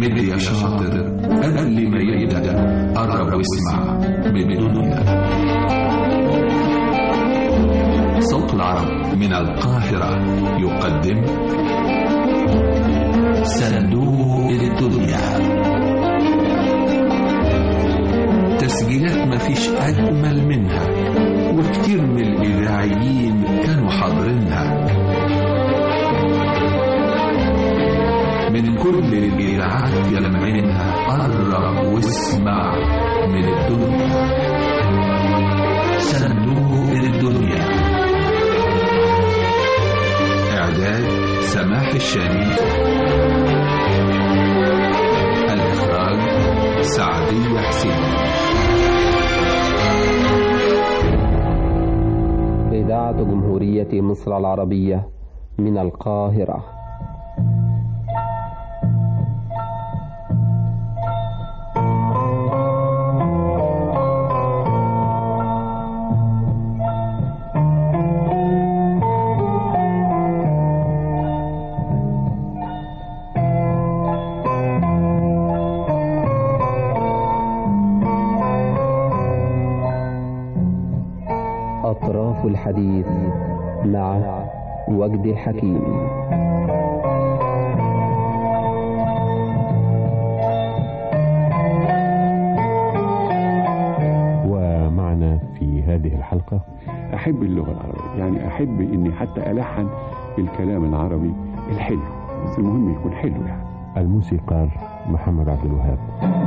استعد يا شاطر قبل ما يبدأ قرب واسمع من الدنيا صوت العرب من القاهرة يقدم صندوق الدنيا تسجيلات مفيش أجمل منها وكتير من الإذاعيين كانوا حاضرينها من كل الإذاعات يلمعينها قرب واسمع من الدنيا صندوق الدنيا إعداد سماح الشامي الإخراج سعدية حسين إذاعة جمهورية مصر العربية من القاهرة أطراف الحديث مع وجد الحكيم ومعنا في هذه الحلقة أحب اللغة العربية يعني أحب إني حتى ألحن الكلام العربي الحلو بس المهم يكون حلو يعني الموسيقار محمد عبد الوهاب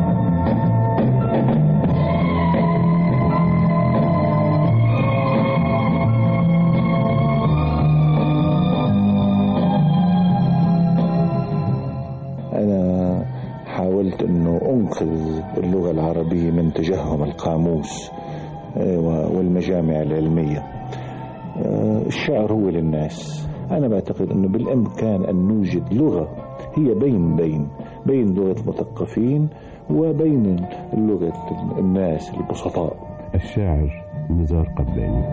أنا حاولت أنه أنقذ اللغة العربية من تجهم القاموس آه، والمجامع العلمية آه، الشعر هو للناس أنا بعتقد أنه بالإمكان أن نوجد لغة هي بين بين بين لغة المثقفين وبين لغة الناس البسطاء الشاعر نزار قباني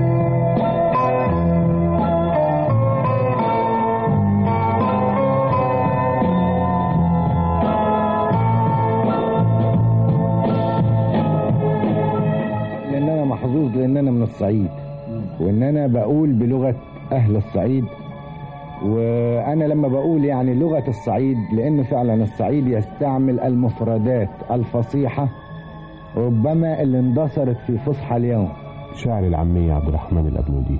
لان انا محظوظ لان انا من الصعيد وان انا بقول بلغه اهل الصعيد وانا لما بقول يعني لغه الصعيد لان فعلا الصعيد يستعمل المفردات الفصيحه ربما اللي اندثرت في فصحى اليوم شاعر العامية عبد الرحمن الأبنودي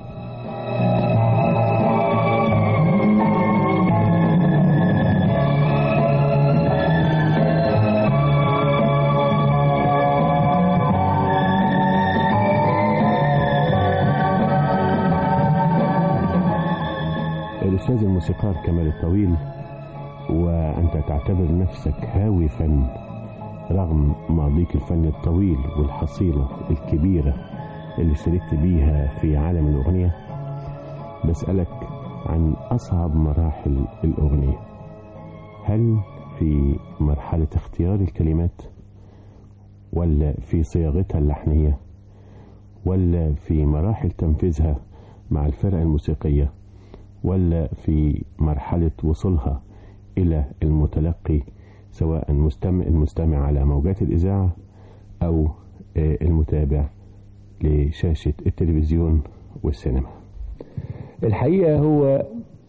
الأستاذ الموسيقار كمال الطويل وأنت تعتبر نفسك هاوي فن رغم ماضيك الفن الطويل والحصيلة الكبيرة اللي شاركت بيها في عالم الأغنية بسألك عن أصعب مراحل الأغنية هل في مرحلة اختيار الكلمات ولا في صياغتها اللحنية ولا في مراحل تنفيذها مع الفرق الموسيقية ولا في مرحلة وصولها إلى المتلقي سواء مستمع المستمع على موجات الإذاعة أو آه، المتابع لشاشة التلفزيون والسينما الحقيقه هو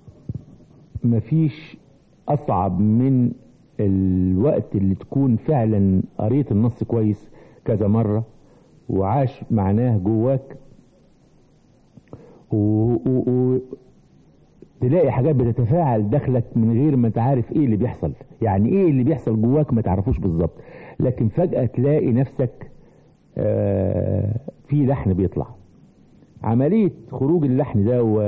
مفيش اصعب من الوقت اللي تكون فعلا قريت النص كويس كذا مره وعاش معناه جواك و... و... و... تلاقي حاجات بتتفاعل داخلك من غير ما تعرف ايه اللي بيحصل يعني ايه اللي بيحصل جواك ما تعرفوش بالظبط لكن فجأة تلاقي نفسك آه، في لحن بيطلع عملية خروج اللحن ده و...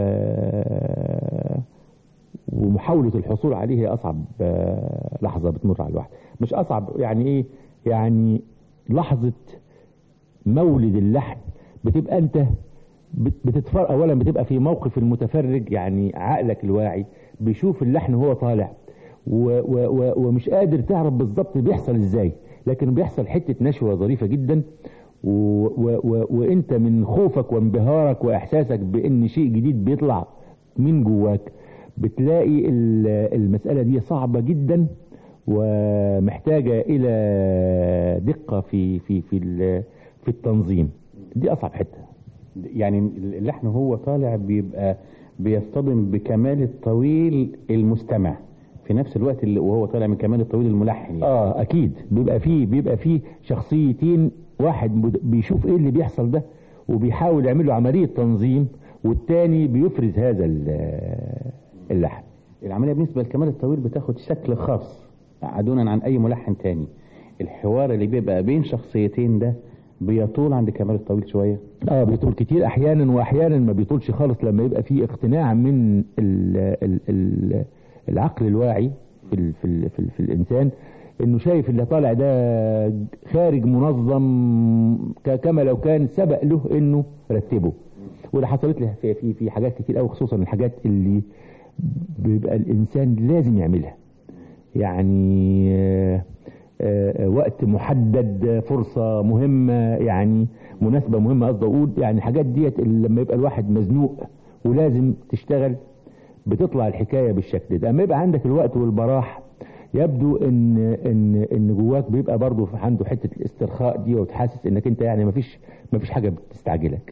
ومحاولة الحصول عليه هي أصعب آه، لحظة بتمر على الواحد مش أصعب يعني إيه يعني لحظة مولد اللحن بتبقى أنت بت- بتتفرج أولا بتبقى في موقف المتفرج يعني عقلك الواعي بيشوف اللحن وهو طالع و و و ومش قادر تعرف بالظبط بيحصل ازاي لكن بيحصل حتة نشوة ظريفة جدا و و و وانت من خوفك وانبهارك واحساسك بان شيء جديد بيطلع من جواك بتلاقي ال- المسألة دي صعبة جدا ومحتاجة إلى دقة في في في ال- في التنظيم دي أصعب حتة يعني اللحن هو طالع بيبقى بيصطدم بكمال الطويل المستمع في نفس الوقت اللي وهو طالع من كمال الطويل الملحن يعني. اه اكيد بيبقى فيه بيبقى فيه شخصيتين واحد مد- بيشوف ايه اللي بيحصل ده وبيحاول يعمل له عمليه تنظيم والتاني بيفرز هذا ال- اللحن العملية بالنسبة لكمال الطويل بتاخد شكل خاص عدونا عن أي ملحن تاني الحوار اللي بيبقى بين شخصيتين ده بيطول عند كمال الطويل شوية اه بيطول كتير احيانا واحيانا ما بيطولش خالص لما يبقى فيه اقتناع من ال ال ال العقل الواعي في ال في ال في, ال في الانسان انه شايف اللي طالع ده خارج منظم ك- كما لو كان سبق له انه رتبه وده حصلت لي في في, في حاجات كتير قوي خصوصا الحاجات اللي بيبقى الانسان لازم يعملها يعني آه، آه، وقت محدد فرصة مهمة يعني مناسبة مهمة قصدي أقول يعني الحاجات ديت اللي لما يبقى الواحد مزنوق ولازم تشتغل بتطلع الحكاية بالشكل ده اما يبقى عندك الوقت والبراح يبدو ان ان ان جواك بيبقى برضه عنده حته الاسترخاء دي وتحسس انك انت يعني مفيش مفيش حاجه بتستعجلك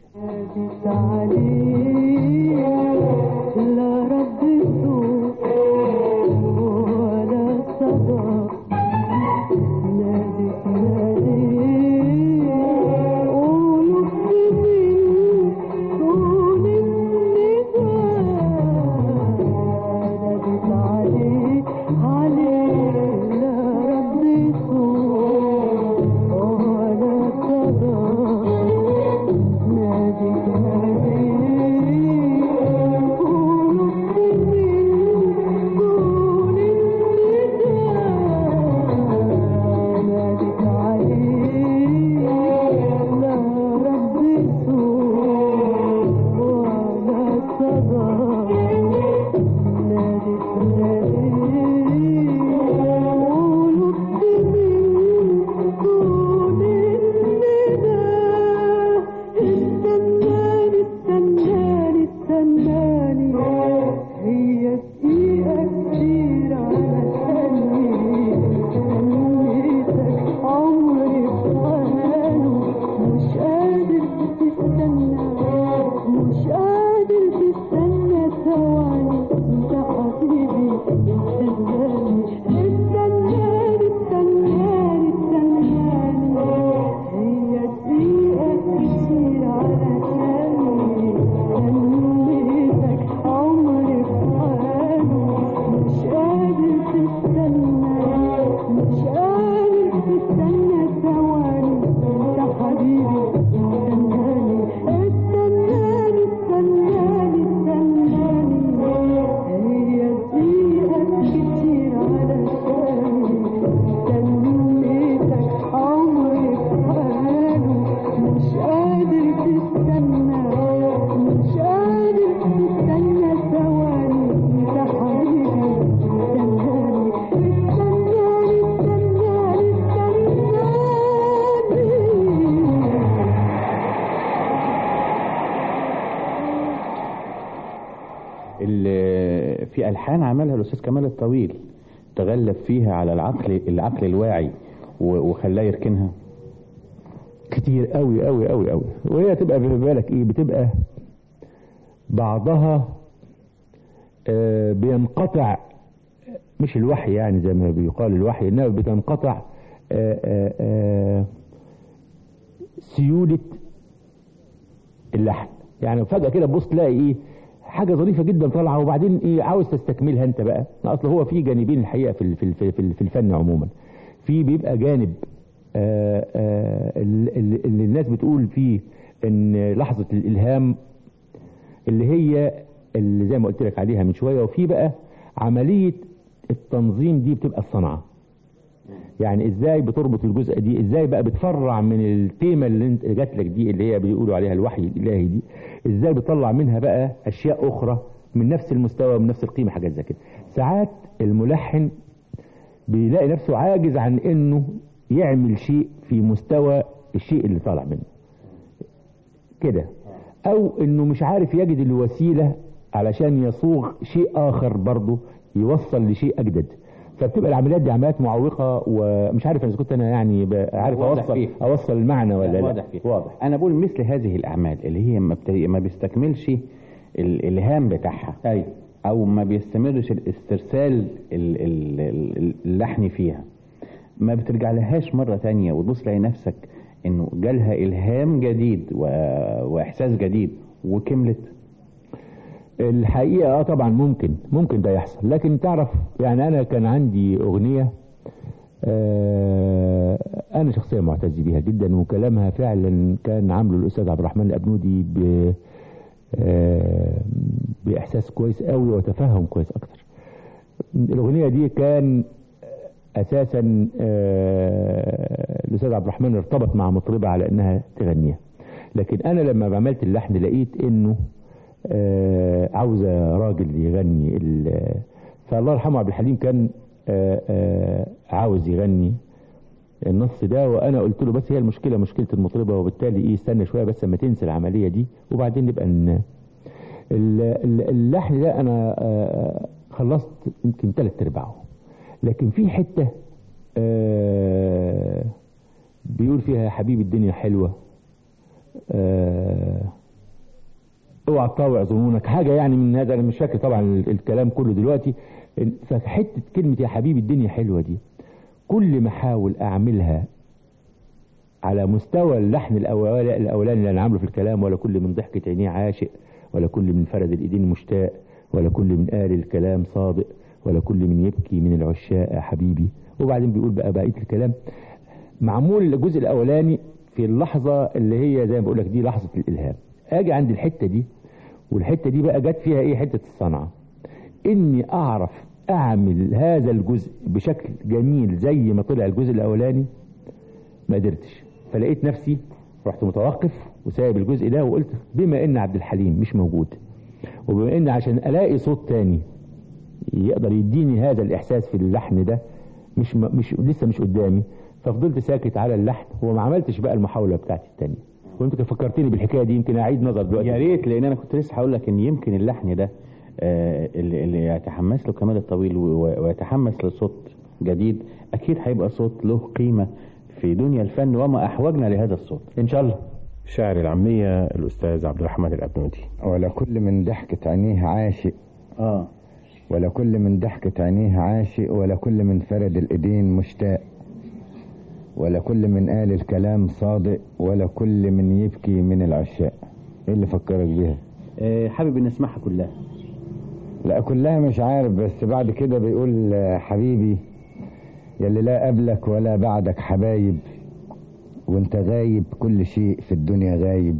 لا رب سوء ولا صدى ناديك ناديك ونص من طول النداء ناديك عليك عليك لا رب سوء ولا صدى ناديك ناديك ونص من طول النداء ناديك عليك لا رب سوء ولا صدى ناديك ناديك ونص من طول النداء استناني استناني استناني هي دقيقة كتير علشاني استنيتك عمري بحاله مش قادر تستنى مش قادر تستنى ثواني انت حبيبي استناني استناني استناني استناني هي دقيقة كتير علشاني استنيتك عمري بحاله مش قادر تستنى مش قادر تستنى ثواني انت حبيبي استناني استناني استناني استناني هي دقيقة كتير علشاني استنيتك عمري بحاله مش قادر تستنى مش قادر تستنى ثواني انت حبيبي استناني استناني استناني استناني ال- في ألحان عملها الأستاذ كمال الطويل تغلب فيها على العقل العقل الواعي و- وخلاه يركنها كتير قوي قوي قوي قوي وهي تبقى في بالك ايه بتبقى بعضها آه، بينقطع مش الوحي يعني زي ما بيقال الوحي انما بتنقطع آه، آه، آه، سيولة اللحن يعني فجأة كده تبص تلاقي ايه حاجة ظريفة جدا طالعة وبعدين ايه عاوز تستكملها انت بقى اصل هو في جانبين الحقيقة في ال- في ال- في ال- في الفن عموما في بيبقى جانب آه، آه، ال- ال- اللي الناس بتقول فيه ان لحظة الالهام اللي هي اللي زي ما قلت لك عليها من شوية وفي بقى عملية التنظيم دي بتبقى الصنعة يعني ازاي بتربط الجزء دي ازاي بقى بتفرع من التيمة اللي انت جات لك دي اللي هي بيقولوا عليها الوحي الالهي دي ازاي بتطلع منها بقى اشياء اخرى من نفس المستوى ومن نفس القيمة حاجات زي كده ساعات الملحن بيلاقي نفسه عاجز عن انه يعمل شيء في مستوى الشيء اللي طالع منه كده او انه مش عارف يجد الوسيلة علشان يصوغ شيء اخر برضه يوصل لشيء اجدد فبتبقى العمليات دي عمليات معوقه ومش عارف اذا كنت انا يعني ب- عارف واضح اوصل فيه. اوصل المعنى ولا لا واضح فيه واضح انا بقول مثل هذه الاعمال اللي هي ما, بت... ما بيستكملش الالهام بتاعها اي او ما بيستمرش الاسترسال ال- ال- ال- اللحني فيها ما بترجع لهاش مرة تانية وتبص تلاقي نفسك انه جالها الهام جديد و... واحساس جديد وكملت الحقيقه اه طبعا ممكن ممكن ده يحصل لكن تعرف يعني انا كان عندي اغنيه آه انا شخصيا معتز بيها جدا وكلامها فعلا كان عامله الاستاذ عبد الرحمن الابنودي ب آه باحساس كويس قوي وتفهم كويس اكتر الاغنيه دي كان اساسا آه الاستاذ عبد الرحمن ارتبط مع مطربه على انها تغنيها لكن انا لما عملت اللحن لقيت انه آه عاوزه راجل يغني ال- فالله يرحمه عبد الحليم كان آه آه عاوز يغني النص ده وانا قلت له بس هي المشكله مشكله المطربه وبالتالي ايه استنى شويه بس اما تنسى العمليه دي وبعدين نبقى ن... ال- ال- اللحن ده انا آه، خلصت يمكن ثلاث ارباعه لكن في حته آه، بيقول فيها يا حبيبي الدنيا حلوه آه، اوعى تطاوع ظنونك حاجه يعني من هذا انا مش فاكر طبعا ال- الكلام كله دلوقتي فحته كلمه يا حبيبي الدنيا حلوه دي كل ما احاول اعملها على مستوى اللحن الأول- الاولاني اللي انا عامله في الكلام ولا كل من ضحكه عينيه عاشق ولا كل من فرد الايدين مشتاق ولا كل من قال الكلام صادق ولا كل من يبكي من العشاق يا حبيبي وبعدين بيقول بقى بقيه الكلام معمول الجزء الاولاني في اللحظه اللي هي زي ما بقول لك دي لحظه الالهام اجي عند الحته دي والحته دي بقى جت فيها ايه حته الصنعه اني اعرف اعمل هذا الجزء بشكل جميل زي ما طلع الجزء الاولاني ما قدرتش فلقيت نفسي رحت متوقف وسايب الجزء ده وقلت بما ان عبد الحليم مش موجود وبما ان عشان الاقي صوت تاني يقدر يديني هذا الاحساس في اللحن ده مش مش لسه مش قدامي ففضلت ساكت على اللحن وما عملتش بقى المحاوله بتاعتي التانية وانت فكرتني بالحكايه دي يمكن اعيد نظر دلوقتي يا ريت لان انا كنت لسه هقول لك ان يمكن اللحن ده آه، اللي اللي يتحمس له كمال الطويل و- ويتحمس لصوت جديد اكيد هيبقى صوت له قيمه في دنيا الفن وما احوجنا لهذا الصوت ان شاء الله شاعر العامية الأستاذ عبد الرحمن الأبنودي ولا كل من ضحكة عينيه عاشق اه ولا كل من ضحكة عينيه عاشق ولا كل من فرد الإيدين مشتاق ولا كل من قال الكلام صادق ولا كل من يبكي من العشاق ايه اللي فكرك بيها آه، حابب ان اسمعها كلها لا كلها مش عارف بس بعد كده بيقول آه، حبيبي يلي لا قبلك ولا بعدك حبايب وانت غايب كل شيء في الدنيا غايب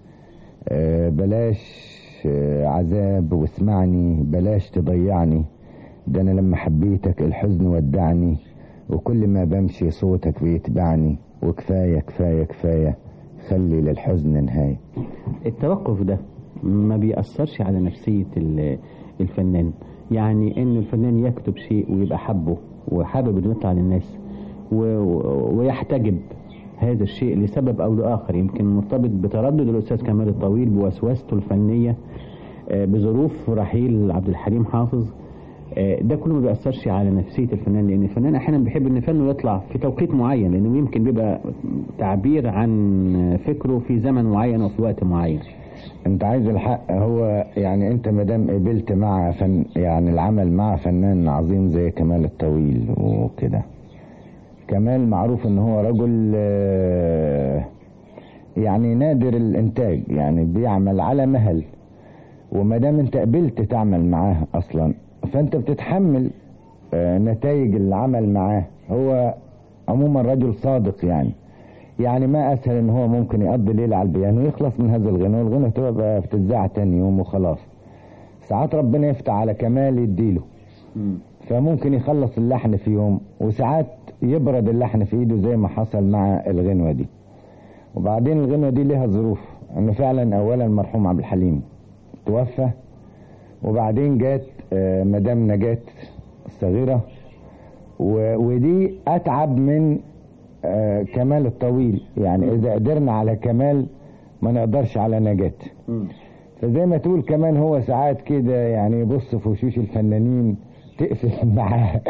آه، بلاش آه، عذاب واسمعني بلاش تضيعني ده انا لما حبيتك الحزن ودعني وكل ما بمشي صوتك بيتبعني وكفاية كفاية كفاية خلي للحزن نهاية التوقف ده ما بيأثرش على نفسية ال- الفنان يعني ان الفنان يكتب شيء ويبقى حبه وحابب انه يطلع للناس و- و- ويحتجب هذا الشيء لسبب او لاخر يمكن مرتبط بتردد الاستاذ كمال الطويل بوسوسته الفنيه آه، بظروف رحيل عبد الحليم حافظ آه، ده كله ما بيأثرش على نفسية الفنان لأن الفنان أحيانا بيحب إن فنه يطلع في توقيت معين لأنه يمكن بيبقى تعبير عن فكره في زمن معين وفي وقت معين انت عايز الحق هو يعني انت مادام قبلت مع فن يعني العمل مع فنان عظيم زي كمال الطويل وكده كمال معروف ان هو رجل آه، يعني نادر الانتاج يعني بيعمل على مهل وما دام انت قبلت تعمل معاه اصلا فانت بتتحمل آه، نتائج العمل معاه هو عموما رجل صادق يعني يعني ما اسهل ان هو ممكن يقضي ليله على البيانو ويخلص من هذا الغنى والغنى تبقى بقى بتتذاع تاني يوم وخلاص ساعات ربنا يفتح على كمال يديله فممكن يخلص اللحن في يوم وساعات يبرد اللحن في ايده زي ما حصل مع الغنوة دي وبعدين الغنوة دي لها ظروف انه فعلا اولا المرحوم عبد الحليم توفى وبعدين جات آه، مدام نجاة الصغيرة و- ودي اتعب من آه، كمال الطويل يعني اذا قدرنا على كمال ما نقدرش على نجاة فزي ما تقول كمان هو ساعات كده يعني يبص في وشوش الفنانين تقفل معاه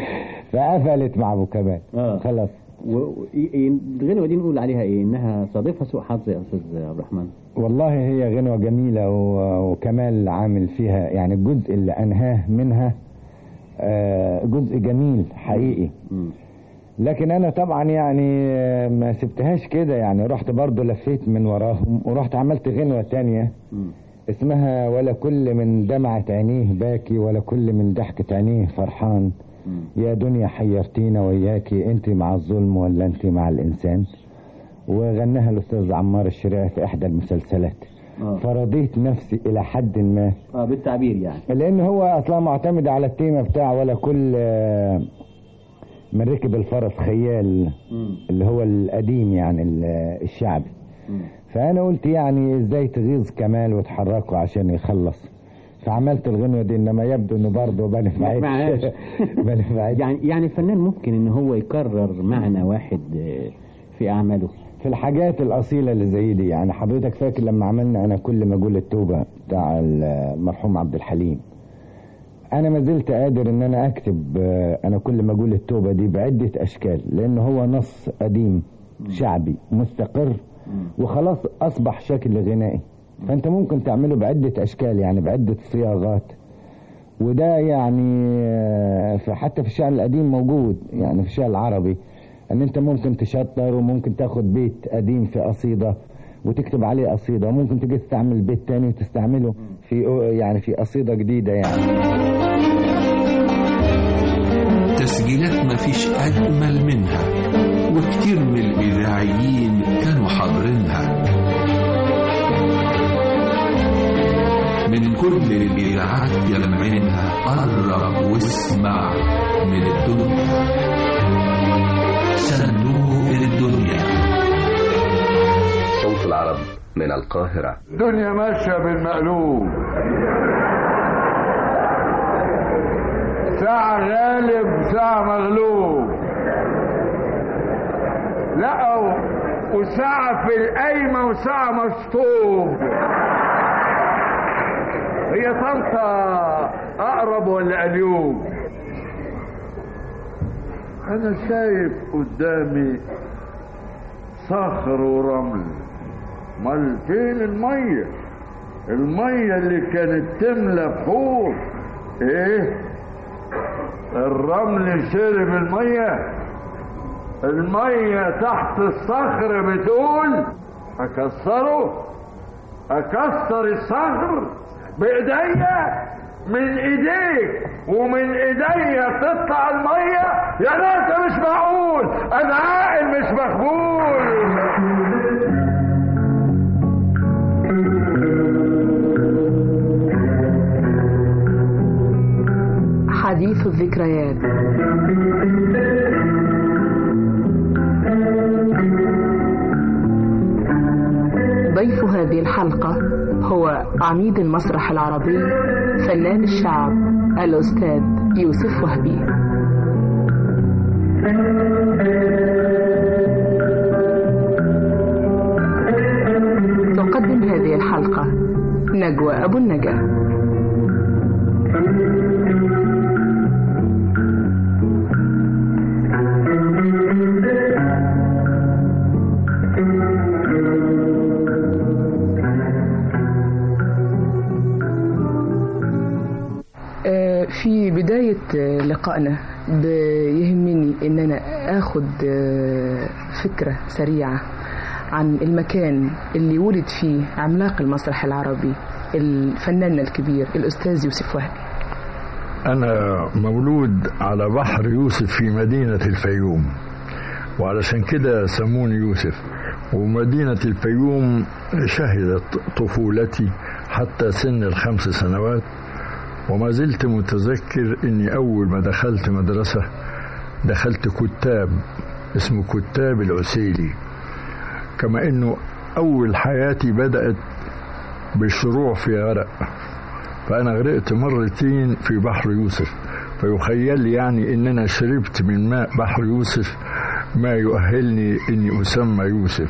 فقفلت مع ابو كمال اه خلاص و- و- إيه- إيه الغنوة دي نقول عليها ايه انها صادفها سوء حظ يا استاذ عبد الرحمن والله هي غنوة جميلة و- وكمال عامل فيها يعني الجزء اللي أنهاه منها آه، جزء جميل حقيقي لكن أنا طبعا يعني آه، ما سبتهاش كده يعني رحت برضو لفيت من وراهم ورحت عملت غنوة تانية اسمها ولا كل من دمعة عينيه باكي ولا كل من ضحكة عينيه فرحان يا دنيا حيرتينا وياكي انت مع الظلم ولا انت مع الانسان وغناها الاستاذ عمار الشريعي في احدى المسلسلات آه. فرضيت نفسي الى حد ما اه بالتعبير يعني لان هو اصلا معتمد على التيمة بتاع ولا كل آه، من ركب الفرس خيال اللي هو القديم يعني ال- الشعبي فانا قلت يعني ازاي تغيظ كمال وتحركه عشان يخلص فعملت الغنوة دي انما يبدو انه برضه ما نفعتش معلش. ما نفعتش يعني يعني الفنان ممكن ان هو يكرر معنى واحد آه، في اعماله في الحاجات الأصيلة اللي زي دي يعني حضرتك فاكر لما عملنا أنا كل ما أقول التوبة بتاع المرحوم عبد الحليم أنا ما زلت قادر إن أنا أكتب آه، أنا كل ما أقول التوبة دي بعدة أشكال لأن هو نص قديم شعبي مستقر وخلاص أصبح شكل غنائي فأنت ممكن تعمله بعدة أشكال يعني بعدة صياغات وده يعني آه، في حتى في الشعر القديم موجود يعني في الشعر العربي ان انت ممكن تشطر وممكن تاخد بيت قديم في قصيده وتكتب عليه قصيده وممكن تجي تستعمل بيت تاني وتستعمله في يعني في قصيده جديده يعني تسجيلات مفيش أجمل منها وكتير من الإذاعيين كانوا حاضرينها من كل الإذاعات يلمعينها قرب واسمع من الدنيا صندوق الدنيا صوت العرب من القاهرة الدنيا ماشية بالمقلوب ساعة غالب ساعة مغلوب لا و- وساعة في القايمة وساعة مشطوب هي طنطا أقرب ولا اليوم أنا شايف قدامي صخر ورمل امال فين الميه الميه اللي كانت تملى بحور ايه الرمل شرب الميه الميه تحت الصخر بتقول اكسره اكسر الصخر بايديا من ايديك ومن ايديا تطلع الميه يا ناس مش معقول انا عاقل مش مخبول حديث الذكريات ضيف هذه الحلقة هو عميد المسرح العربي فنان الشعب الأستاذ يوسف وهبي تقدم هذه الحلقة نجوى أبو النجا آه، في بداية آه، لقائنا بيهمني ان انا اخد آه، فكرة سريعة عن المكان اللي ولد فيه عملاق المسرح العربي الفنان الكبير الاستاذ يوسف وهبي أنا مولود على بحر يوسف في مدينة الفيوم وعلشان كده سموني يوسف ومدينة الفيوم شهدت طفولتي حتى سن الخمس سنوات وما زلت متذكر اني اول ما دخلت مدرسة دخلت كتاب اسمه كتاب العسيلي كما انه اول حياتي بدأت بالشروع في غرق فانا غرقت مرتين في بحر يوسف فيخيل لي يعني ان انا شربت من ماء بحر يوسف ما يؤهلني اني اسمى يوسف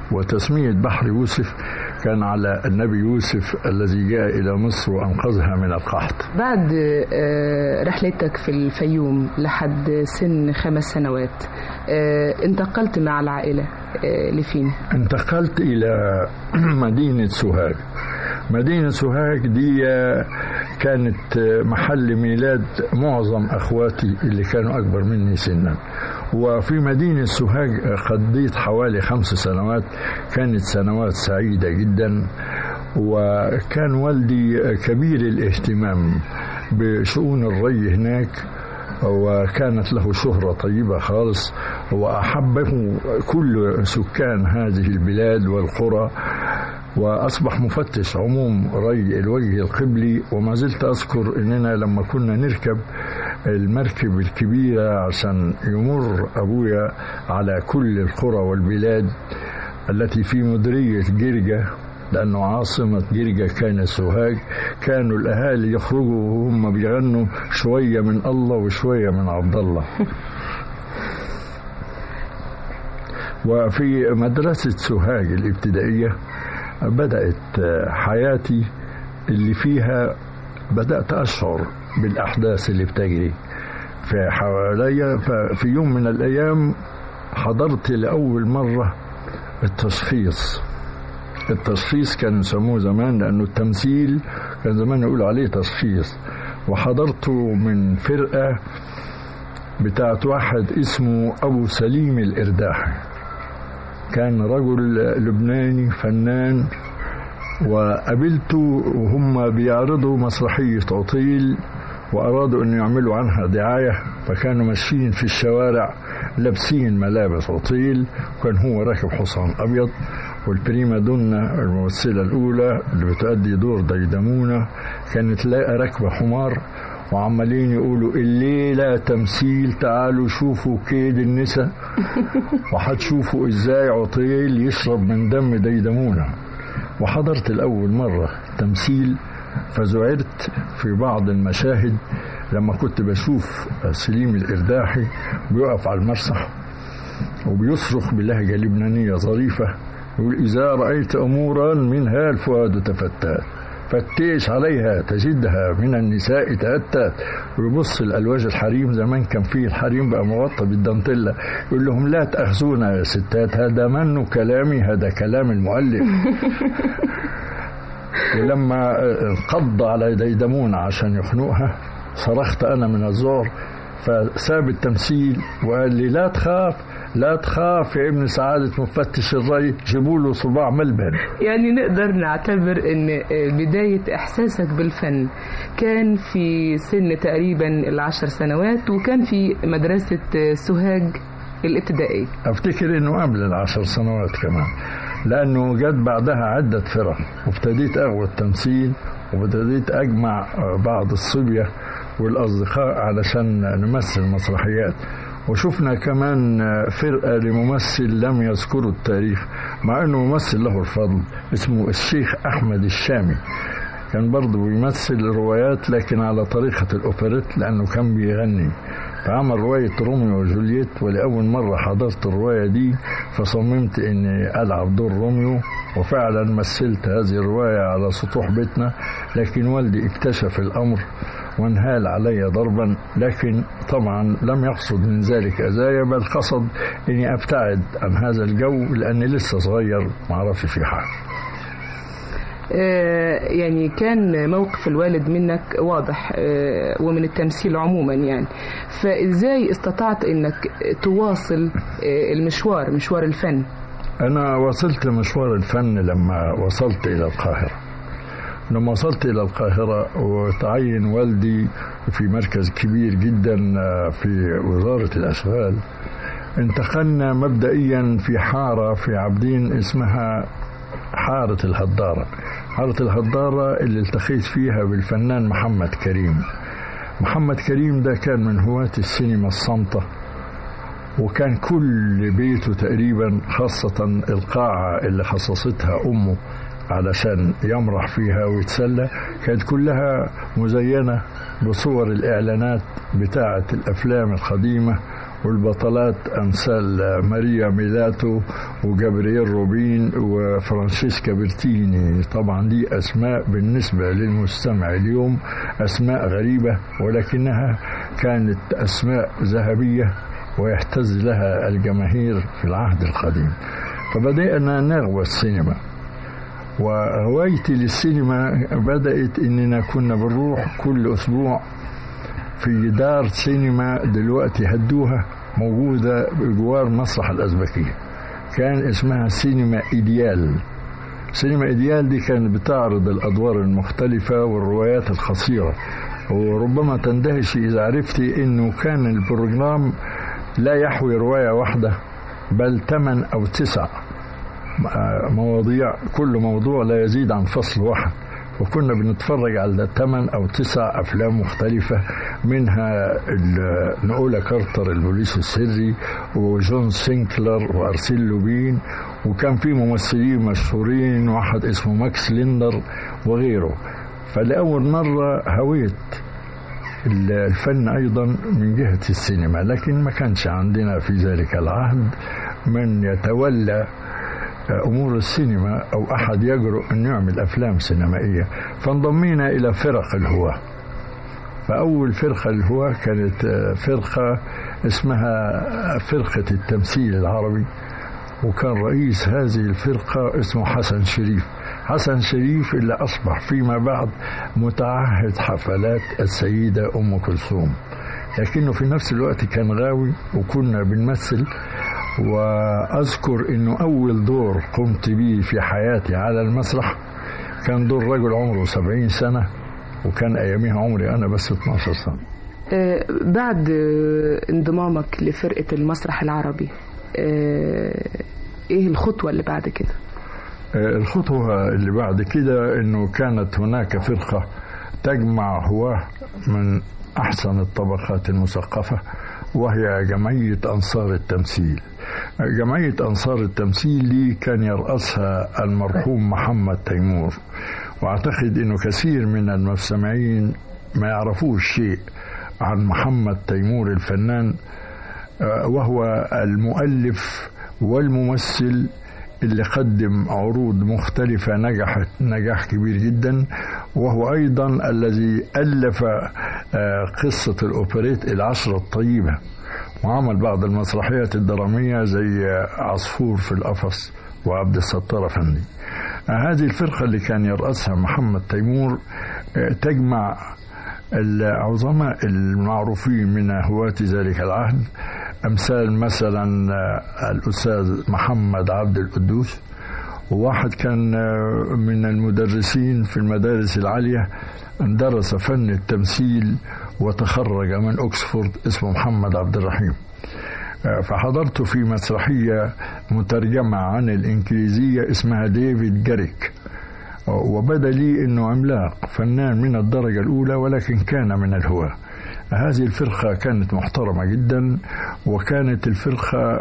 وتسمية بحر يوسف كان على النبي يوسف الذي جاء إلى مصر وأنقذها من القحط بعد آه، رحلتك في الفيوم لحد سن خمس سنوات آه، انتقلت مع العائلة آه، لفين؟ انتقلت إلى مدينة سوهاج مدينة سوهاج دي كانت محل ميلاد معظم أخواتي اللي كانوا أكبر مني سنا وفي مدينة سوهاج قضيت حوالي خمس سنوات كانت سنوات سعيدة جدا وكان والدي كبير الاهتمام بشؤون الري هناك وكانت له شهرة طيبة خالص وأحبه كل سكان هذه البلاد والقرى وأصبح مفتش عموم ري الوجه القبلي وما زلت أذكر أننا لما كنا نركب المركب الكبيرة عشان يمر أبويا على كل القرى والبلاد التي في مديرية جرجة لأنه عاصمة جرجة كانت سوهاج كانوا الأهالي يخرجوا وهم بيغنوا شوية من الله وشوية من عبد الله وفي مدرسة سوهاج الابتدائية بدأت حياتي اللي فيها بدأت أشعر بالأحداث اللي بتجري في حواليا ففي يوم من الأيام حضرت لأول مرة التشخيص التشخيص كان يسموه زمان لأنه التمثيل كان زمان يقولوا عليه تشخيص وحضرته من فرقة بتاعت واحد اسمه أبو سليم الإرداحي كان رجل لبناني فنان وقابلته وهم بيعرضوا مسرحية عطيل وأرادوا أن يعملوا عنها دعاية فكانوا ماشيين في الشوارع لابسين ملابس عطيل وكان هو راكب حصان أبيض والبريما دونا الممثلة الأولى اللي بتأدي دور ديدمونة كانت راكبة حمار وعمالين يقولوا الليلة تمثيل تعالوا شوفوا كيد النساء وهتشوفوا ازاي عطيل يشرب من دم ديدمونة وحضرت الأول مرة تمثيل فزعرت في بعض المشاهد لما كنت بشوف سليم الإرداحي بيقف على المسرح وبيصرخ بلهجة لبنانية ظريفة يقول إذا رأيت أمورا منها الفؤاد تفتات فتش عليها تجدها من النساء تأتت ويبص الألواج الحريم زمان كان فيه الحريم بقى مغطى بالدانتيلا يقول لهم لا تأخذونا يا ستات هذا من كلامي هذا كلام المؤلف ولما انقض على ديدمون عشان يخنقها صرخت أنا من الذعر فساب التمثيل وقال لي لا تخاف لا تخاف يا ابن سعادة مفتش الري جيبوا له صباع ملبن يعني نقدر نعتبر ان بداية احساسك بالفن كان في سن تقريبا العشر سنوات وكان في مدرسة سوهاج الابتدائية افتكر انه قبل العشر سنوات كمان لانه جت بعدها عدة فرق وابتديت اغوى التمثيل وابتديت اجمع بعض الصبية والاصدقاء علشان نمثل مسرحيات وشفنا كمان فرقة لممثل لم يذكره التاريخ مع انه ممثل له الفضل اسمه الشيخ احمد الشامي كان برضه بيمثل روايات لكن على طريقة الأوبريت لأنه كان بيغني فعمل رواية روميو وجولييت ولأول مرة حضرت الرواية دي فصممت إني ألعب دور روميو وفعلا مثلت هذه الرواية على سطوح بيتنا لكن والدي اكتشف الأمر وانهال علي ضربا لكن طبعا لم يقصد من ذلك أذايا بل قصد إني أبتعد عن هذا الجو لأني لسه صغير ما أعرفش في حاجة يعني كان موقف الوالد منك واضح ومن التمثيل عموما يعني فازاي استطعت انك تواصل المشوار مشوار الفن انا وصلت مشوار الفن لما وصلت الى القاهره لما وصلت الى القاهره وتعين والدي في مركز كبير جدا في وزاره الاشغال انتقلنا مبدئيا في حاره في عابدين اسمها حارة الهدارة حارة الهدارة اللي التقيت فيها بالفنان محمد كريم محمد كريم ده كان من هواة السينما الصامتة وكان كل بيته تقريبا خاصة القاعة اللي خصصتها أمه علشان يمرح فيها ويتسلى كانت كلها مزينة بصور الإعلانات بتاعة الأفلام القديمة والبطلات أمثال ماريا ميلاتو وجابرييل روبين وفرانشيسكا برتيني طبعا دي أسماء بالنسبة للمستمع اليوم أسماء غريبة ولكنها كانت أسماء ذهبية ويحتز لها الجماهير في العهد القديم فبدأنا نغوى السينما وهوايتي للسينما بدأت إننا كنا بنروح كل أسبوع في دار سينما دلوقتي هدوها موجودة بجوار مسرح الأزبكية كان اسمها سينما إيديال سينما إيديال دي كانت بتعرض الأدوار المختلفة والروايات القصيرة وربما تندهشي إذا عرفتي إنه كان البروجرام لا يحوي رواية واحدة بل ثمان أو تسع مواضيع كل موضوع لا يزيد عن فصل واحد وكنا بنتفرج على ثمان او تسع افلام مختلفه منها نقول كارتر البوليس السري وجون سينكلر وارسيل لوبين وكان في ممثلين مشهورين واحد اسمه ماكس ليندر وغيره فلاول مره هويت الفن ايضا من جهه السينما لكن ما كانش عندنا في ذلك العهد من يتولى امور السينما او احد يجرؤ ان يعمل افلام سينمائيه فانضمينا الى فرق الهواه فاول فرقه الهواه كانت فرقه اسمها فرقه التمثيل العربي وكان رئيس هذه الفرقه اسمه حسن شريف حسن شريف اللي اصبح فيما بعد متعهد حفلات السيده ام كلثوم لكنه في نفس الوقت كان غاوي وكنا بنمثل واذكر انه اول دور قمت به في حياتي على المسرح كان دور رجل عمره سبعين سنة وكان أياميها عمري أنا بس 12 سنة آه بعد آه انضمامك لفرقة المسرح العربي آه ايه الخطوة اللي بعد كده الخطوة اللي بعد كده انه كانت هناك فرقة تجمع هواه من احسن الطبقات المثقفة وهي جمعية أنصار التمثيل جمعية أنصار التمثيل دي كان يرأسها المرحوم محمد تيمور وأعتقد أنه كثير من المستمعين ما يعرفوش شيء عن محمد تيمور الفنان وهو المؤلف والممثل اللي قدم عروض مختلفة نجحت نجاح كبير جدا وهو أيضا الذي ألف قصة الأوبريت العشرة الطيبة وعمل بعض المسرحيات الدرامية زي عصفور في القفص وعبد الستار أفندي هذه الفرقة اللي كان يرأسها محمد تيمور تجمع العظماء المعروفين من هواة ذلك العهد أمثال مثلا الأستاذ محمد عبد القدوس وواحد كان من المدرسين في المدارس العالية درس فن التمثيل وتخرج من أكسفورد اسمه محمد عبد الرحيم فحضرت في مسرحية مترجمة عن الإنجليزية اسمها ديفيد جاريك وبدا لي أنه عملاق فنان من الدرجة الأولى ولكن كان من الهواة هذه الفرقة كانت محترمة جدا وكانت الفرقة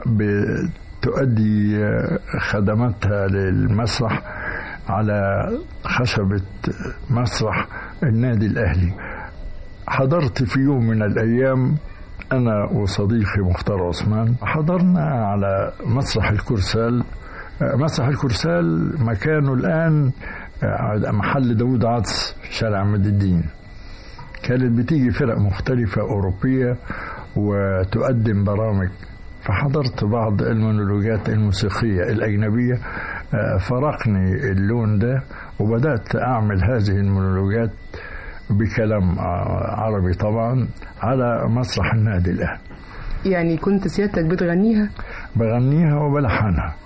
بتؤدي خدماتها للمسرح على خشبة مسرح النادي الأهلي حضرت في يوم من الأيام أنا وصديقي مختار عثمان حضرنا على مسرح الكرسال مسرح الكرسال مكانه الآن محل داود عدس في شارع عماد الدين كانت بتيجي فرق مختلفة أوروبية وتقدم برامج فحضرت بعض المونولوجات الموسيقية الأجنبية فرقني اللون ده وبدأت أعمل هذه المونولوجات بكلام عربي طبعا على مسرح النادي الأهلي يعني كنت سيادتك بتغنيها بغنيها وبلحنها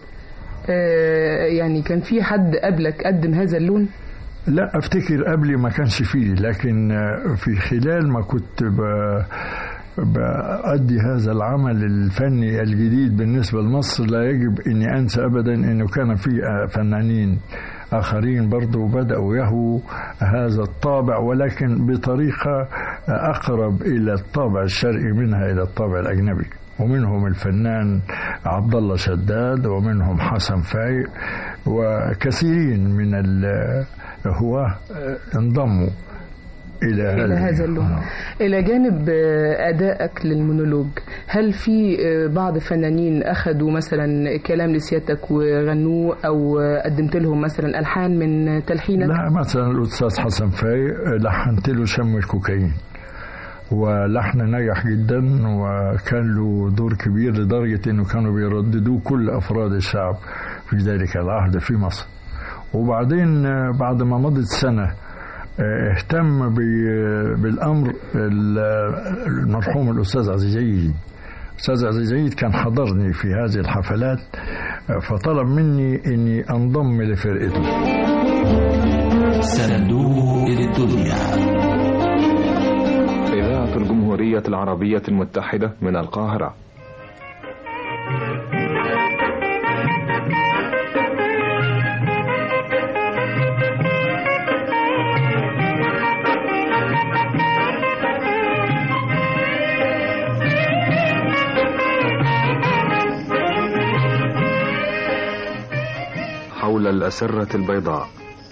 آه يعني كان في حد قبلك قدم هذا اللون لا افتكر قبلي ما كانش فيه لكن في خلال ما كنت ب... بأدي هذا العمل الفني الجديد بالنسبة لمصر لا يجب أني أنسى أبدا أنه كان في فنانين آخرين برضو بدأوا يهووا هذا الطابع ولكن بطريقة أقرب إلى الطابع الشرقي منها إلى الطابع الأجنبي ومنهم الفنان عبد الله شداد ومنهم حسن فايق وكثيرين من الهواة انضموا إلى, إلى هذا اللون إلى جانب آه، أدائك للمونولوج هل في آه، بعض الفنانين أخذوا مثلا كلام لسيادتك وغنوه أو آه، قدمت لهم مثلا ألحان من تلحينك؟ لا مثلا الأستاذ حسن فايق لحنت له شم الكوكايين ولحن نجح جدا وكان له دور كبير لدرجة أنه كانوا بيرددوه كل أفراد الشعب في ذلك العهد في مصر وبعدين آه، بعد ما مضت سنة آه، اهتم ب- بالأمر ال- المرحوم الأستاذ عزيز عيد أستاذ عزيز عيد كان حضرني في هذه الحفلات آه، فطلب مني أني أنضم لفرقته صندوق الدنيا إذاعة الجمهورية العربية المتحدة من القاهرة حول الأسرة البيضاء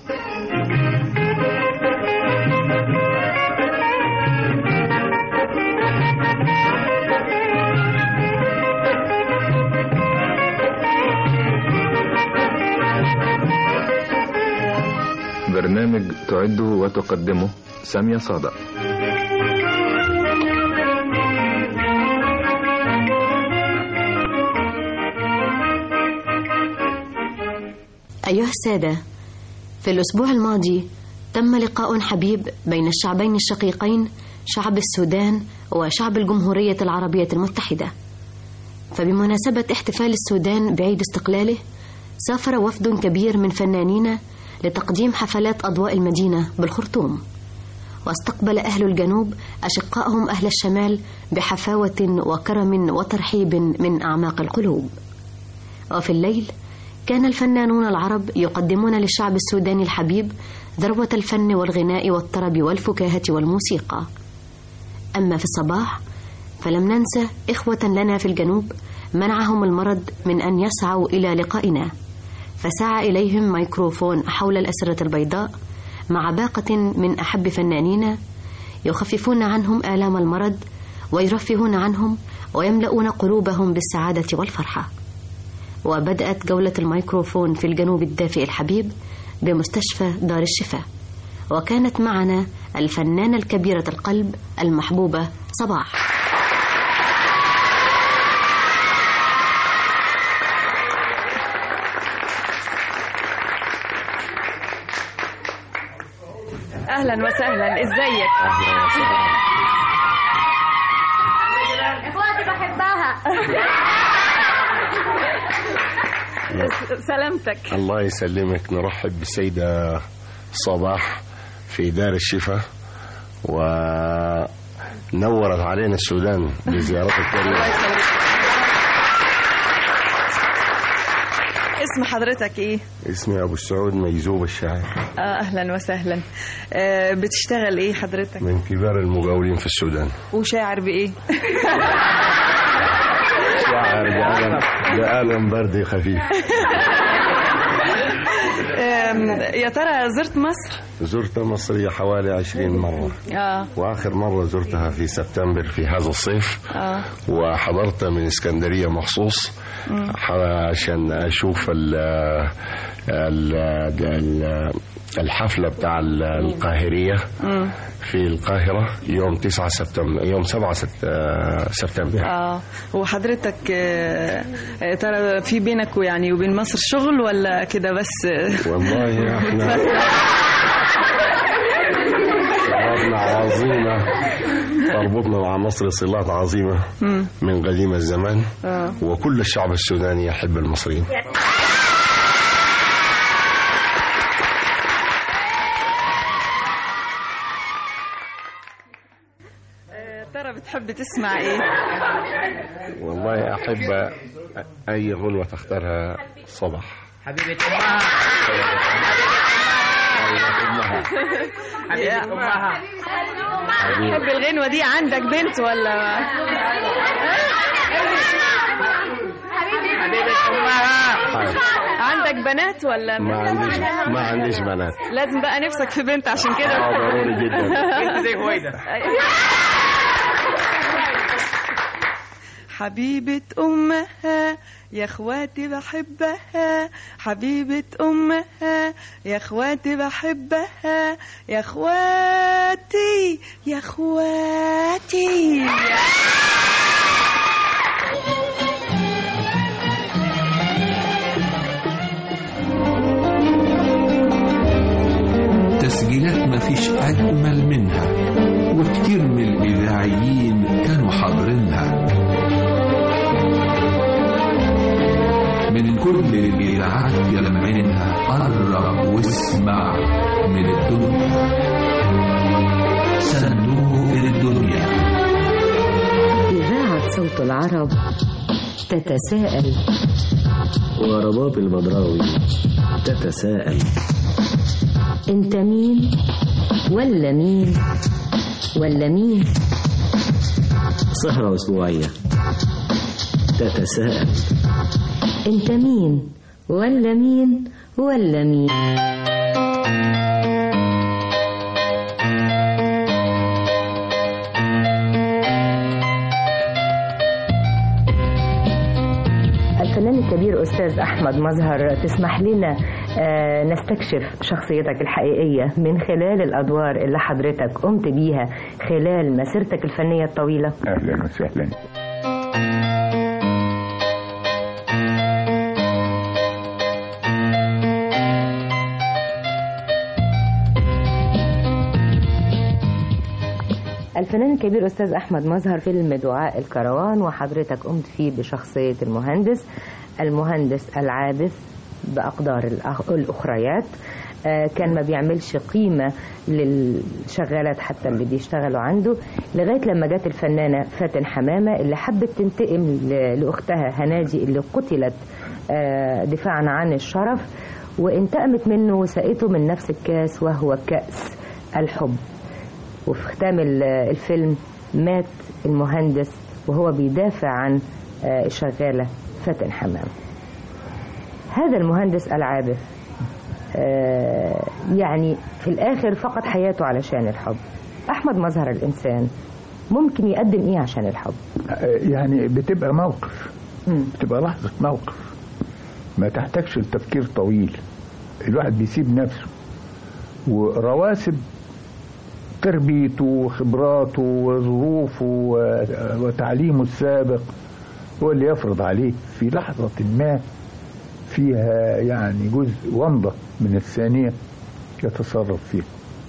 برنامج تعده وتقدمه سامية صادق أيها السادة في الأسبوع الماضي تم لقاء حبيب بين الشعبين الشقيقين شعب السودان وشعب الجمهورية العربية المتحدة فبمناسبة احتفال السودان بعيد استقلاله سافر وفد كبير من فنانين لتقديم حفلات أضواء المدينة بالخرطوم واستقبل أهل الجنوب أشقائهم أهل الشمال بحفاوة وكرم وترحيب من أعماق القلوب وفي الليل كان الفنانون العرب يقدمون للشعب السوداني الحبيب ذروة الفن والغناء والطرب والفكاهة والموسيقى أما في الصباح فلم ننسى إخوة لنا في الجنوب منعهم المرض من أن يسعوا إلى لقائنا فسعى إليهم ميكروفون حول الأسرة البيضاء مع باقة من أحب فنانينا يخففون عنهم آلام المرض ويرفهون عنهم ويملؤون قلوبهم بالسعادة والفرحة وبدأت جولة الميكروفون في الجنوب الدافئ الحبيب بمستشفى دار الشفاء وكانت معنا الفنانة الكبيرة القلب المحبوبة صباح اهلا وسهلا ازيك اهلا وسهلا اخواتي بحبها سلامتك الله يسلمك نرحب بالسيدة صباح في دار الشفاء ونورت علينا السودان بزيارتك الكريمة اسم حضرتك ايه اسمي أبو السعود ميزوب الشاعر آه اهلا وسهلا آه بتشتغل ايه حضرتك من كبار المقاولين في السودان وشاعر بايه شاعر بقلم, بقلم بردي خفيف آم، يا ترى زرت مصر زرت مصر حوالي عشرين مرة اه وآخر مرة زرتها في سبتمبر في هذا الصيف اه وحضرت من اسكندرية مخصوص مم. عشان أشوف ال ال ال الحفلة بتاع ال- القاهرية مم. في القاهرة يوم 9 سبتمبر يوم 7 سبت- سبتمبر اه وحضرتك آه، آه، ترى في بينك ويعني وبين مصر شغل ولا كده بس والله احنا صلاتنا عظيمة تربطنا مع مصر صلات عظيمة مم. من قديم الزمان اه وكل الشعب السوداني يحب المصريين آه، ترى بتحب تسمع ايه والله أحب أي غنوة تختارها صباح حبيبة أمها حبيبة أمها تحب الغنوة دي عندك بنت ولا حبيبة عندك بنات ولا ما عنديش ما عنديش بنات لازم بقى نفسك في بنت عشان كده اه ضروري جدا بنت زي هويدا حبيبة أمها يا اخواتي بحبها حبيبة أمها يا اخواتي بحبها يا اخواتي يا اخواتي تسجيلات مفيش أجمل منها وكتير من الإذاعيين كانوا حاضرينها من كل الإذاعات يلمعينها قرب واسمع من الدنيا صندوق الدنيا إذاعة صوت العرب تتساءل ورباب البدراوي تتساءل أنت مين ولا مين ولا مين سهرة أسبوعية تتساءل أنت مين ولا مين ولا مين الفنان الكبير أستاذ أحمد مظهر تسمح لنا آه، نستكشف شخصيتك الحقيقية من خلال الأدوار اللي حضرتك قمت بيها خلال مسيرتك الفنية الطويلة اهلا وسهلا الفنان الكبير أستاذ أحمد مظهر فيلم دعاء الكروان وحضرتك قمت فيه بشخصية المهندس المهندس العابث بأقدار الأخ- الأخريات آه، كان ما بيعملش قيمة للشغالات حتى اللي بيشتغلوا عنده لغاية لما جت الفنانة فاتن حمامة اللي حبت تنتقم ل- لأختها هنادي اللي قتلت آه، دفاعا عن الشرف وانتقمت منه وسقته من نفس الكاس وهو كأس الحب وفي ختام ال- الفيلم مات المهندس وهو بيدافع عن آه، الشغالة فاتن حمام هذا المهندس العابث آه، يعني في الآخر فقد حياته علشان الحب أحمد مظهر الإنسان ممكن يقدم إيه عشان الحب يعني بتبقى موقف بتبقى لحظة موقف ما تحتاجش التفكير طويل الواحد بيسيب نفسه ورواسب تربيته وخبراته وظروفه و- وتعليمه السابق هو اللي يفرض عليه في لحظة ما فيها يعني جزء ومضة من الثانية يتصرف فيها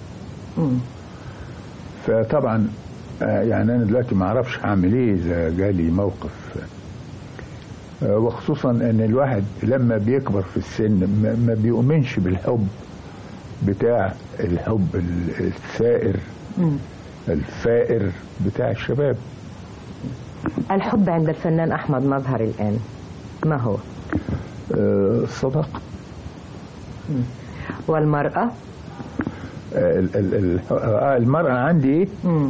فطبعا آه، يعني انا دلوقتي ما اعرفش هعمل ايه اذا جالي موقف آه، وخصوصا ان الواحد لما بيكبر في السن ما- ما بيؤمنش بالحب بتاع الحب ال- الثائر الفائر بتاع الشباب الحب عند الفنان أحمد مظهر الآن ما هو آه، الصداقة والمرأة آه، ال- ال- ال- آه، المرأة عندي ايه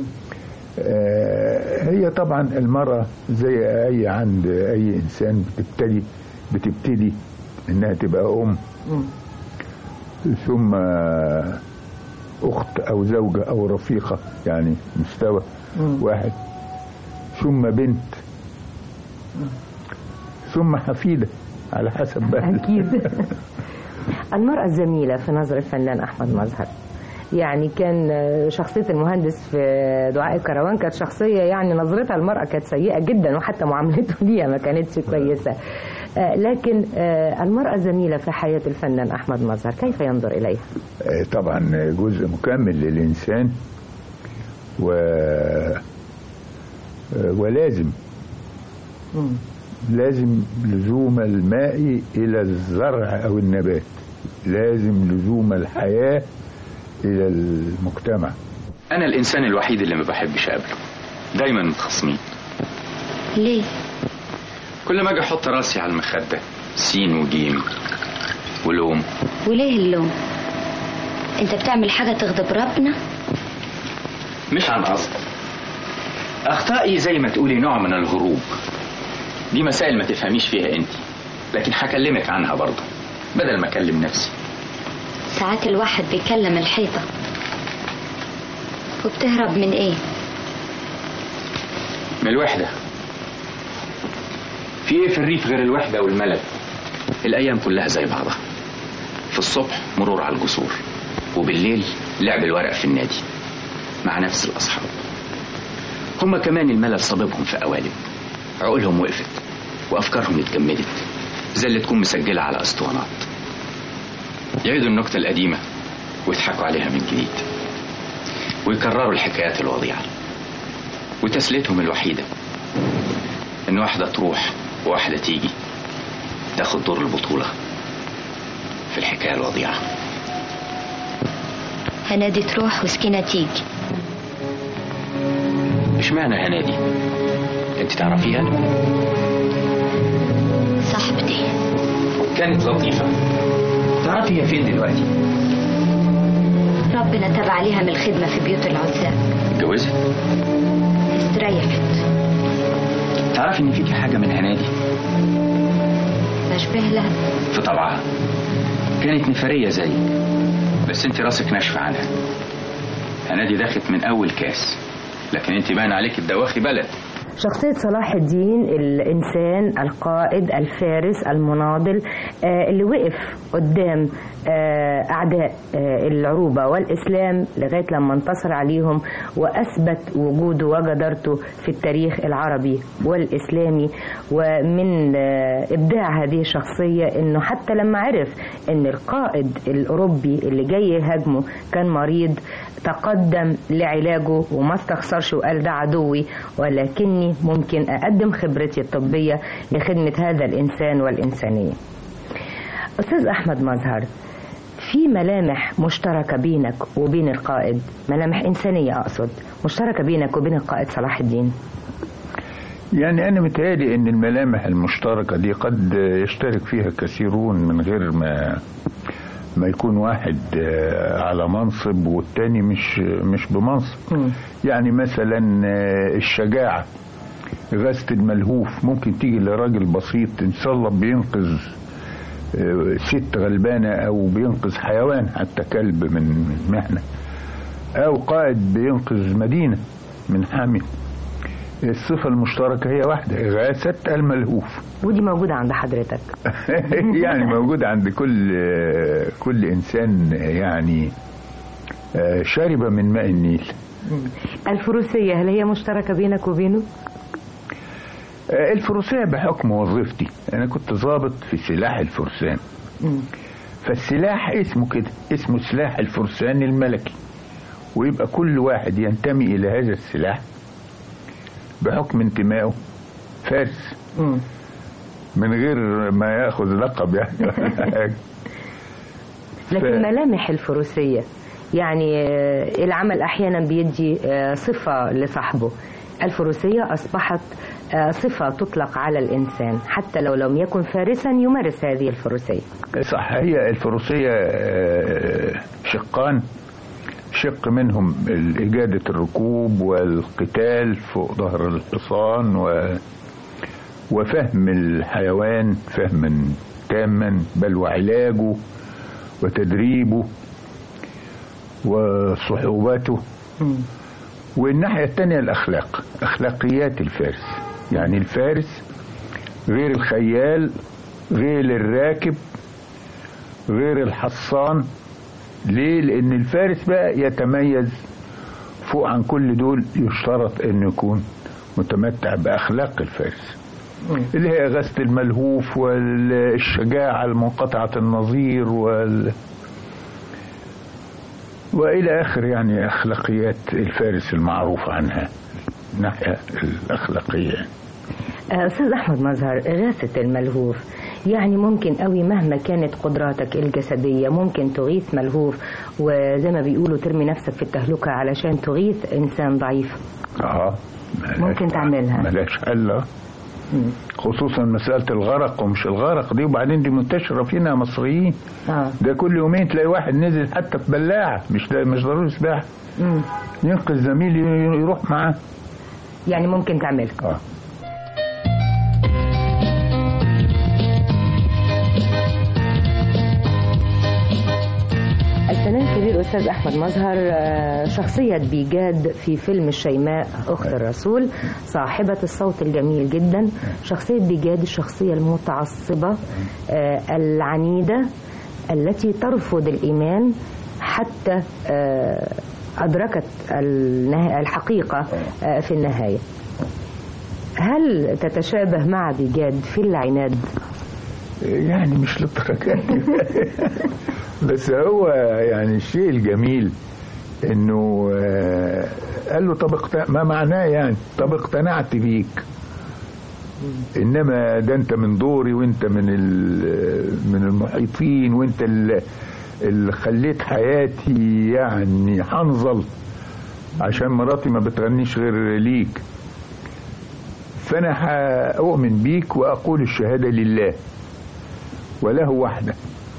آه، هي طبعا المرأة زي أي عند أي إنسان بتبتدي بتبتدي إنها تبقى أم ثم أخت أو زوجة أو رفيقة يعني مستوى واحد ثم بنت ثم حفيدة على حسب بقى أكيد المرأة الزميلة في نظر الفنان أحمد مظهر يعني كان شخصية المهندس في دعاء الكروان كانت شخصية يعني نظرتها المرأة كانت سيئة جدا وحتى معاملته ليها ما كانتش كويسة آه، لكن آه، المرأة الزميلة في حياة الفنان أحمد مظهر كيف ينظر إليها؟ آه، طبعا جزء مكمل للإنسان و آه، ولازم لازم لزوم الماء إلى الزرع أو النبات لازم لزوم الحياة إلى المجتمع أنا الإنسان الوحيد اللي ما بحبش أقابله دايما متخاصمين ليه؟ كل ما أجي أحط راسي على المخدة سين وجيم ولوم وليه اللوم؟ انت بتعمل حاجة تغضب ربنا؟ مش عن قصد أخطائي زي ما تقولي نوع من الهروب دي مسائل ما تفهميش فيها أنت لكن هكلمك عنها برضه بدل ما اكلم نفسي ساعات الواحد بيكلم الحيطة وبتهرب من ايه من الوحدة في ايه في الريف غير الوحدة والملل الأيام كلها زي بعضها في الصبح مرور على الجسور وبالليل لعب الورق في النادي مع نفس الأصحاب هما كمان الملل صاببهم في قوالب عقولهم وقفت وأفكارهم اتجمدت زي اللي تكون مسجلة على أسطوانات يعيدوا النكتة القديمة ويضحكوا عليها من جديد ويكرروا الحكايات الوضيعة وتسليتهم الوحيدة إن واحدة تروح وواحدة تيجي تاخد دور البطولة في الحكاية الوضيعة هنادي تروح وسكينة تيجي اشمعنى هنادي انت تعرفيها صاحبتي كانت لطيفة تعرفي هي فين دلوقتي ربنا تاب عليها من الخدمة في بيوت العزاب اتجوزت استريحت تعرفي ان فيكي حاجة من هنادي بشبه لها في طبعها كانت نفرية زيك بس انت راسك ناشفة عنها هنادي داخت من اول كاس لكن انت باين عليك الدواخي بلد شخصية صلاح الدين الإنسان القائد الفارس المناضل آه، اللي وقف قدام آه، أعداء آه، العروبة والإسلام لغاية لما انتصر عليهم وأثبت وجوده وجدارته في التاريخ العربي والإسلامي ومن آه، إبداع هذه الشخصية إنه حتى لما عرف إن القائد الأوروبي اللي جاي يهاجمه كان مريض تقدم لعلاجه وما استخسرش وقال ده عدوي ولكني ممكن أقدم خبرتي الطبية لخدمة هذا الإنسان والإنسانية أستاذ أحمد مظهر في ملامح مشتركة بينك وبين القائد ملامح إنسانية أقصد مشتركة بينك وبين القائد صلاح الدين يعني أنا متهيألي إن الملامح المشتركة دي قد يشترك فيها كثيرون من غير ما ما يكون واحد آه، على منصب والتاني مش مش بمنصب يعني مثلا آه، الشجاعة غزة الملهوف ممكن تيجي لراجل بسيط إن شاء الله بينقذ آه، ست غلبانة أو بينقذ حيوان حتى كلب من من محنة أو قائد بينقذ مدينة من حامية الصفة المشتركة هي واحدة إغاثة الملهوف ودي موجودة عند حضرتك يعني موجود عند كل كل إنسان يعني آه، شرب من ماء النيل الفروسية هل هي مشتركة بينك وبينه؟ آه، الفروسية بحكم وظيفتي أنا كنت ضابط في سلاح الفرسان فالسلاح اسمه كده اسمه سلاح الفرسان الملكي ويبقى كل واحد ينتمي إلى هذا السلاح بحكم انتمائه فارس من غير ما ياخذ لقب يعني ولا حاجة. لكن ملامح الفروسية يعني آه، العمل أحيانا بيدي آه، صفة لصاحبه الفروسية أصبحت آه، صفة تطلق على الإنسان حتى لو لم يكن فارسا يمارس هذه الفروسية صح هي الفروسية آه، شقان شق منهم إجادة الركوب والقتال فوق ظهر الحصان و وفهم الحيوان فهما تاما بل وعلاجه وتدريبه وصحوباته والناحية الثانية الأخلاق أخلاقيات الفارس يعني الفارس غير الخيال غير الراكب غير الحصان ليه لأن الفارس بقى يتميز فوق عن كل دول يشترط أنه يكون متمتع بأخلاق الفارس اللي هي غسل الملهوف والشجاعة المنقطعة النظير وال وإلى آخر يعني أخلاقيات الفارس المعروف عنها الناحية الأخلاقية آه، أستاذ أحمد مظهر إغاثة الملهوف يعني ممكن قوي مهما كانت قدراتك الجسدية ممكن تغيث ملهوف وزي ما بيقولوا ترمي نفسك في التهلكة علشان تغيث إنسان ضعيف اه ملاش- ممكن تعملها. ملاش حل آه. خصوصا مسألة الغرق ومش الغرق دي وبعدين دي منتشرة فينا مصريين آه. ده كل يومين تلاقي واحد نزل حتى في بلاعة مش ده مش ضروري سباحة مم. ينقذ زميل يروح معاه يعني ممكن تعملها اه الفنان الكبير أستاذ أحمد مظهر آه، شخصية بيجاد في فيلم الشيماء أخت الرسول صاحبة الصوت الجميل جدا شخصية بيجاد الشخصية المتعصبة آه، العنيدة التي ترفض الإيمان حتى آه، أدركت النها- الحقيقة آه، في النهاية هل تتشابه مع بيجاد في العناد؟ يعني مش للدرجة دي بس هو يعني الشيء الجميل انه آه، قال له طب اقت- ما معناه يعني طب اقتنعت بيك انما ده انت من دوري وانت من ال- من المحيطين وانت ال- اللي خليت حياتي يعني حنظل عشان مراتي ما بتغنيش غير ليك فانا هأؤمن بيك واقول الشهاده لله وله وحده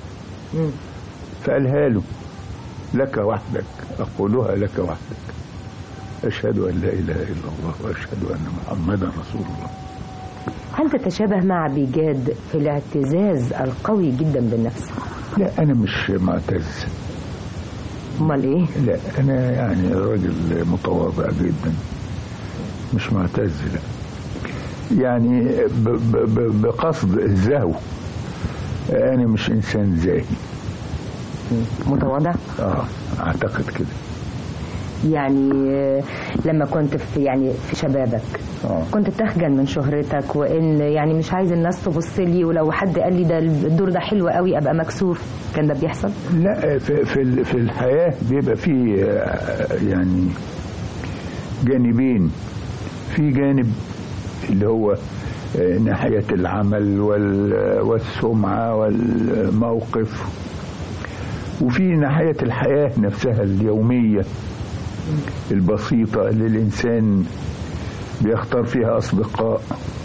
فقالها له لك وحدك أقولها لك وحدك أشهد أن لا إله إلا الله وأشهد أن محمدا رسول الله هل تتشابه مع بيجاد في الاعتزاز القوي جدا بالنفس؟ لا أنا مش معتز أمال إيه؟ لا أنا يعني راجل متواضع جدا مش معتز لا يعني ب ب ب بقصد الزهو أنا مش إنسان زاهي متواضع؟ آه أعتقد كده يعني آه، لما كنت في يعني في شبابك آه. كنت تخجل من شهرتك وان يعني مش عايز الناس تبص لي ولو حد قال لي ده الدور ده حلو قوي ابقى مكسوف كان ده بيحصل؟ لا في في ال- في الحياة بيبقى فيه آه، يعني جانبين في جانب اللي هو آه، ناحية العمل وال- والسمعة والموقف وفي ناحية الحياة نفسها اليومية البسيطة اللي الإنسان بيختار فيها أصدقاء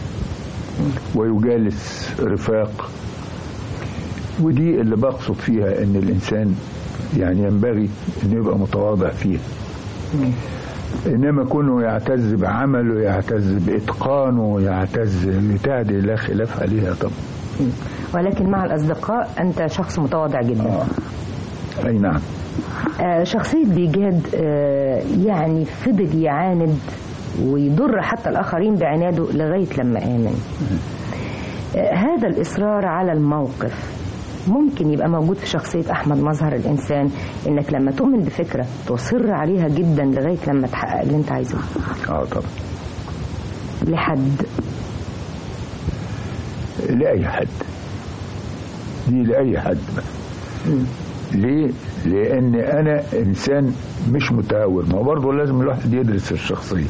ويجالس رفاق ودي اللي بقصد فيها ان الانسان يعني ينبغي انه يبقى متواضع فيها انما كونه يعتز بعمله يعتز باتقانه يعتز بتاع دي لا خلاف عليها طبعا ولكن مع الاصدقاء انت شخص متواضع جدا اي نعم آه، شخصية بيجاد آه، يعني فضل يعاند ويضر حتى الآخرين بعناده لغاية لما آمن آه، هذا الإصرار على الموقف ممكن يبقى موجود في شخصية أحمد مظهر الإنسان إنك لما تؤمن بفكرة تصر عليها جدا لغاية لما تحقق اللي أنت عايزه اه طبعا لحد لاي حد دي لاي حد بقى ليه؟ لأن أنا إنسان مش متهور ما هو برضه لازم الواحد يدرس الشخصية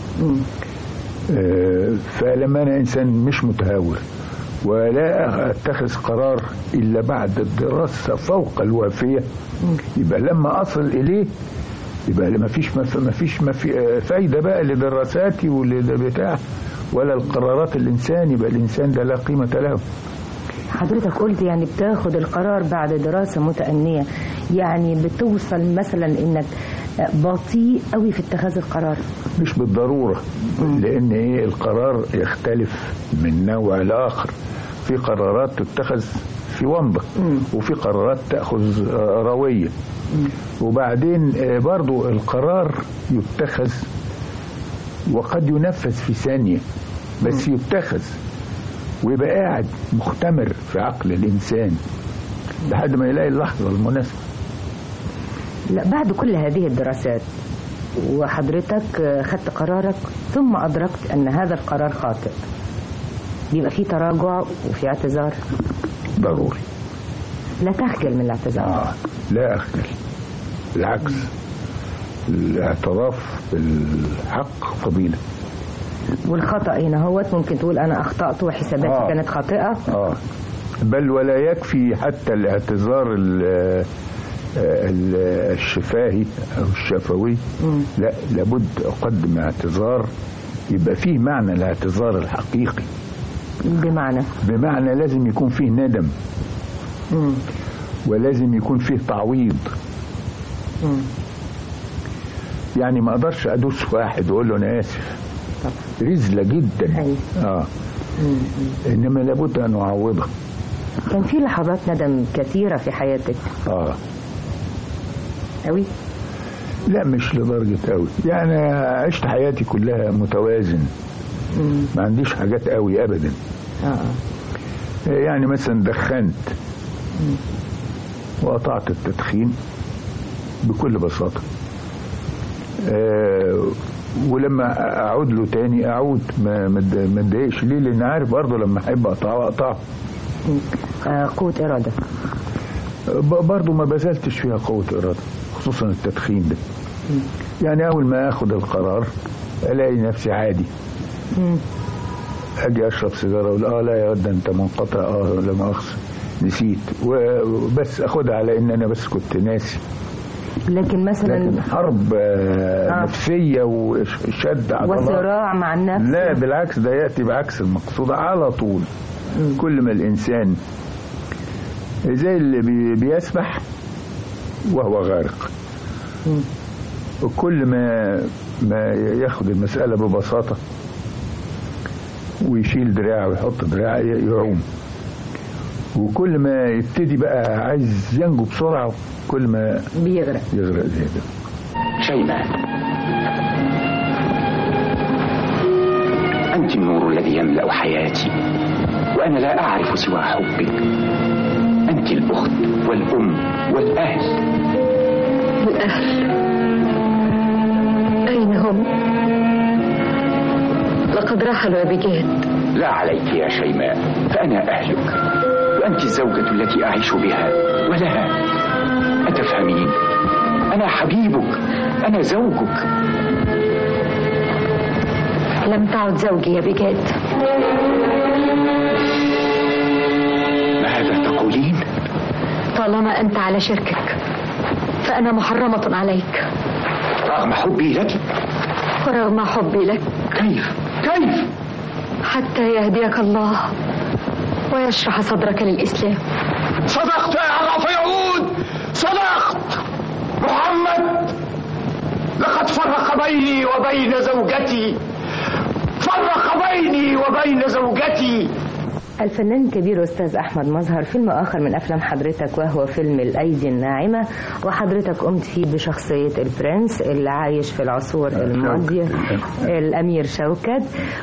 آه، فلما أنا إنسان مش متهور ولا أتخذ قرار إلا بعد الدراسة فوق الوافية يبقى لما أصل إليه يبقى ما فيش ما فيش ما في فايدة بقى لدراساتي ولبتاع ولا القرارات الإنسان يبقى الإنسان ده لا قيمة له حضرتك قلت يعني بتاخد القرار بعد دراسة متأنية يعني بتوصل مثلا انك بطيء قوي في اتخاذ القرار مش بالضرورة لأن إيه القرار يختلف من نوع لآخر في قرارات تتخذ في ومضة وفي قرارات تأخذ آه، روية وبعدين آه، برضو القرار يتخذ وقد ينفذ في ثانية بس يتخذ ويبقى قاعد مختمر في عقل الإنسان لحد ما يلاقي اللحظة المناسبة لا بعد كل هذه الدراسات وحضرتك خدت قرارك ثم أدركت أن هذا القرار خاطئ بيبقى فيه تراجع وفي اعتذار ضروري لا تخجل من الاعتذار آه لا أخجل بالعكس الاعتراف بالحق فضيلة والخطأ هنا هوت ممكن تقول أنا أخطأت وحساباتي آه. كانت خاطئة آه بل ولا يكفي حتى الاعتذار ال- ال- الشفاهي أو الشفوي لا لابد أقدم اعتذار يبقى فيه معنى الاعتذار الحقيقي بمعنى بمعنى لازم يكون فيه ندم مم. ولازم يكون فيه تعويض مم. يعني ما اقدرش ادوس واحد واقول له انا اسف رزله جدا اه مم. انما لابد ان اعوضها كان في لحظات ندم كثيرة في حياتك اه قوي لا مش لدرجة قوي يعني عشت حياتي كلها متوازن ما عنديش حاجات قوي ابدا اه يعني مثلا دخنت وقطعت التدخين بكل بساطة أه ولما اعود له تاني اعود ما ما اتض- ما اتضايقش ليه لان عارف برضه لما احب اقطعه اقطعه آه قوة إرادة ب- برضه ما بذلتش فيها قوة إرادة خصوصا التدخين ده يعني أول ما أخد القرار ألاقي نفسي عادي أجي أشرب سيجارة أقول آه لا يا ود أنت منقطع آه لا مؤاخذة نسيت وبس أخدها على إن أنا بس كنت ناسي لكن مثلا لكن حرب آه آه. نفسية وشد عضلات وصراع مع النفس لا بالعكس ده يأتي بعكس المقصود على طول كل ما الإنسان زي اللي بي- بيسبح وهو غارق وكل ما ما ياخد المسألة ببساطة ويشيل دراعه ويحط دراعه ي- يعوم وكل ما يبتدي بقى عايز ينجو بسرعة كل ما بيغرق يغرق زيادة شيماء أنت النور الذي يملأ حياتي وأنا لا أعرف سوى حبك أنت الأخت والأم والأهل الأهل أين هم؟ لقد رحلوا يا بجاد لا عليك يا شيماء فأنا أهلك وأنت الزوجة التي أعيش بها ولها أتفهمين أنا حبيبك أنا زوجك لم تعد زوجي يا بجاد ماذا تقولين طالما أنت على شركك فأنا محرمة عليك رغم حبي لك ورغم حبي لك كيف كيف حتى يهديك الله ويشرح صدرك للإسلام صدقت يا رافعون صدقت محمد لقد فرق بيني وبين زوجتي فرق بيني وبين زوجتي الفنان الكبير أستاذ أحمد مظهر فيلم آخر من أفلام حضرتك وهو فيلم الأيدي الناعمة وحضرتك قمت فيه بشخصية البرنس اللي عايش في العصور الماضية الأمير شوكت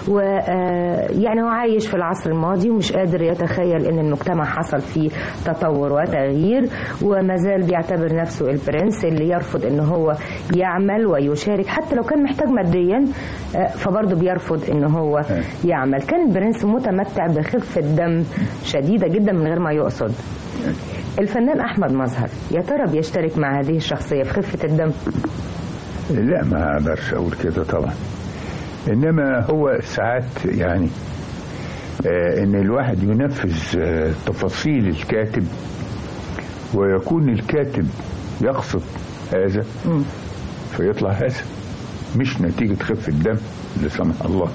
ويعني هو عايش في العصر الماضي ومش قادر يتخيل أن المجتمع حصل فيه تطور وتغيير وما زال بيعتبر نفسه البرنس اللي يرفض أن هو يعمل ويشارك حتى لو كان محتاج ماديا آه، فبرضه بيرفض أن هو يعمل كان البرنس متمتع بخفة دم شديدة جدا من غير ما يقصد الفنان أحمد مظهر يا ترى بيشترك مع هذه الشخصية في خفة الدم لا ما اقدرش اقول كده طبعا انما هو ساعات يعني آه ان الواحد ينفذ آه تفاصيل الكاتب ويكون الكاتب يقصد هذا فيطلع هذا مش نتيجة خفة دم لا سمح الله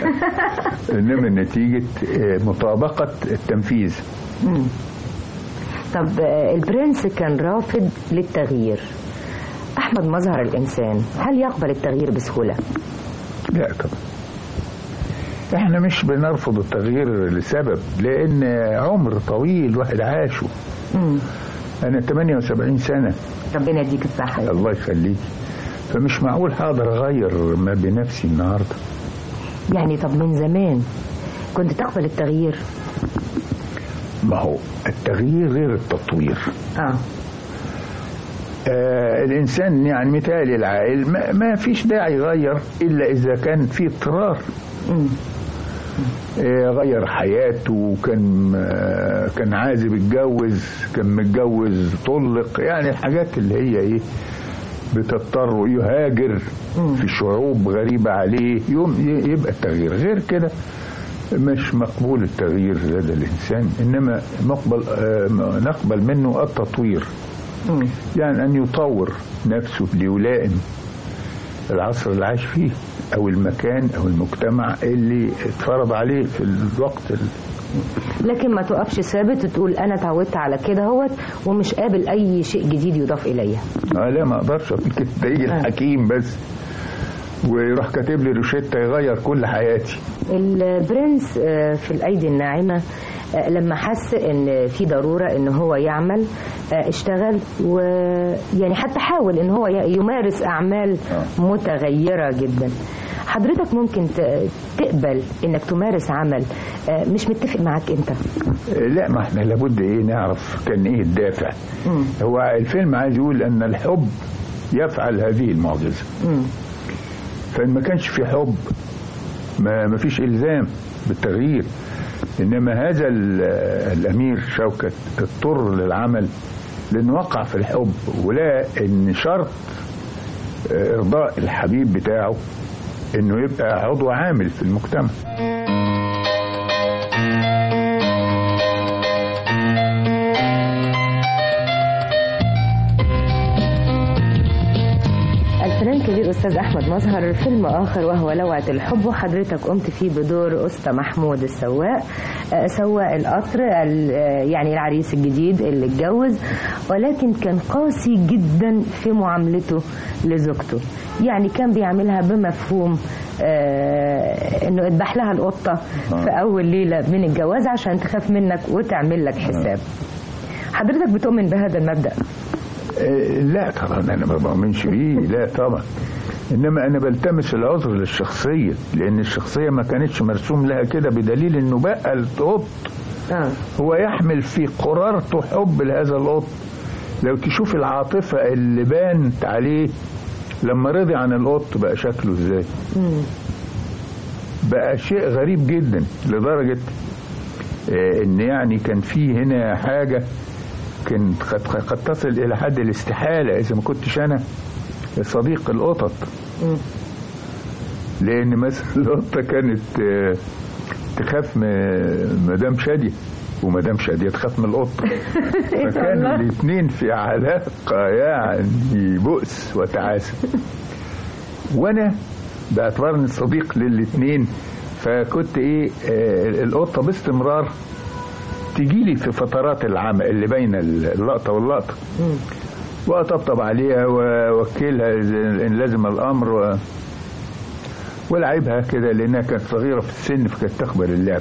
انما نتيجة آه مطابقة التنفيذ مم. طب آه، البرنس كان رافض للتغيير أحمد مظهر الإنسان هل يقبل التغيير بسهولة؟ لا طبعا احنا مش بنرفض التغيير لسبب لان عمر طويل واحد عاشه مم. انا 78 سنه ربنا يديك الصحة الله يخليك فمش معقول هقدر اغير ما بنفسي النهارده يعني طب من زمان كنت تقبل التغيير ما هو التغيير غير التطوير اه آه الانسان يعني مثالي العاقل ما, ما فيش داعي يغير الا اذا كان في اضطرار آه غير حياته وكان آه كان عازب اتجوز كان متجوز طلق يعني الحاجات اللي هي ايه بتضطر يهاجر في شعوب غريبة عليه يوم ي- يبقى التغيير غير كده مش مقبول التغيير لدى الإنسان إنما نقبل آه، نقبل منه التطوير يعني أن يطور نفسه ليلائم العصر اللي عاش فيه أو المكان أو المجتمع اللي اتفرض عليه في الوقت ال- لكن ما تقفش ثابت وتقول أنا اتعودت على كده هوت ومش قابل أي شيء جديد يضاف إليا آه لا ما اقدرش اقول كده ده يجي الحكيم بس ويروح كاتب لي روشته يغير كل حياتي البرنس آه، في الأيدي الناعمة آه، لما حس ان في ضروره ان هو يعمل آه، اشتغل ويعني حتى حاول ان هو ي- يمارس اعمال متغيره جدا حضرتك ممكن ت- تقبل انك تمارس عمل آه، مش متفق معاك انت لا ما احنا لابد ايه نعرف كان ايه الدافع هو الفيلم عايز يقول ان الحب يفعل هذه المعجزه فان ما كانش في حب ما ما فيش الزام بالتغيير انما هذا ال- الامير شوكت اضطر للعمل لانه وقع في الحب ولا ان شرط آه، ارضاء الحبيب بتاعه انه يبقى عضو عامل في المجتمع الفنان الكبير استاذ احمد مظهر فيلم اخر وهو لوعه الحب وحضرتك قمت فيه بدور اسطى محمود السواق آه، سواق القطر ال- آه، يعني العريس الجديد اللي اتجوز ولكن كان قاسي جدا في معاملته لزوجته يعني كان بيعملها بمفهوم آه انه اذبح لها القطه في اول ليله من الجواز عشان تخاف منك وتعمل لك حساب حضرتك بتؤمن بهذا المبدا آه، لا طبعا انا ما بؤمنش بيه لا طبعا انما انا بلتمس العذر للشخصيه لان الشخصيه ما كانتش مرسوم لها كده بدليل انه بقى القط هو يحمل في قرارته حب لهذا القط لو تشوف العاطفه اللي بانت عليه لما رضي عن القط بقى شكله ازاي بقى شيء غريب جدا لدرجه آه، ان يعني كان في هنا حاجه كانت قد, قد تصل الى حد الاستحاله اذا ما كنتش انا صديق القطط لان مثلا القطه كانت آه، تخاف من مدام شاديه ومدام شاديه تخاف من القطه فكانوا الاثنين في علاقه يعني بؤس وتعاسه وانا باعتبارني صديق للاثنين فكنت ايه آه، القطه باستمرار تجي لي في فترات العمل اللي بين اللقطه واللقطه واطبطب عليها واوكلها إذا- ان لازم الامر و... والعبها كده لانها كانت صغيره في السن فكانت تقبل اللعب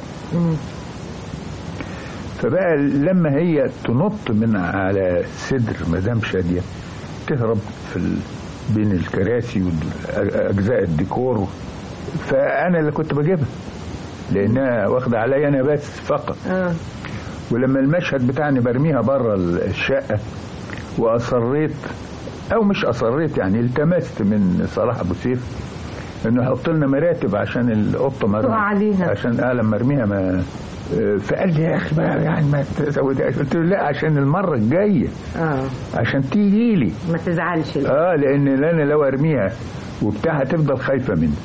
فبقى لما هي تنط من على صدر مدام شاديه تهرب في ال... بين الكراسي واجزاء الديكور فانا اللي كنت بجيبها لانها واخده عليا انا بس فقط ولما المشهد بتاعنا برميها بره الشقه واصريت او مش اصريت يعني التمست من صلاح ابو سيف انه يحط لنا مراتب عشان القطه مرمي تقع عليها. عشان اه لما ارميها ما آه، فقال لي يا اخي بقى يعني ما تزودهاش قلت له لا عشان المره الجايه اه عشان تيجي لي ما تزعلش اه لان انا لو ارميها وبتاع هتفضل خايفه مني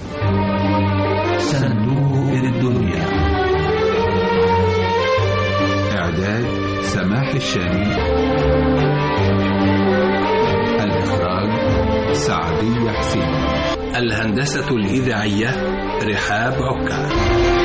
صندوق الدنيا إعداد سماح الشامي الإخراج سعدية حسين الهندسة الإذاعية رحاب عكا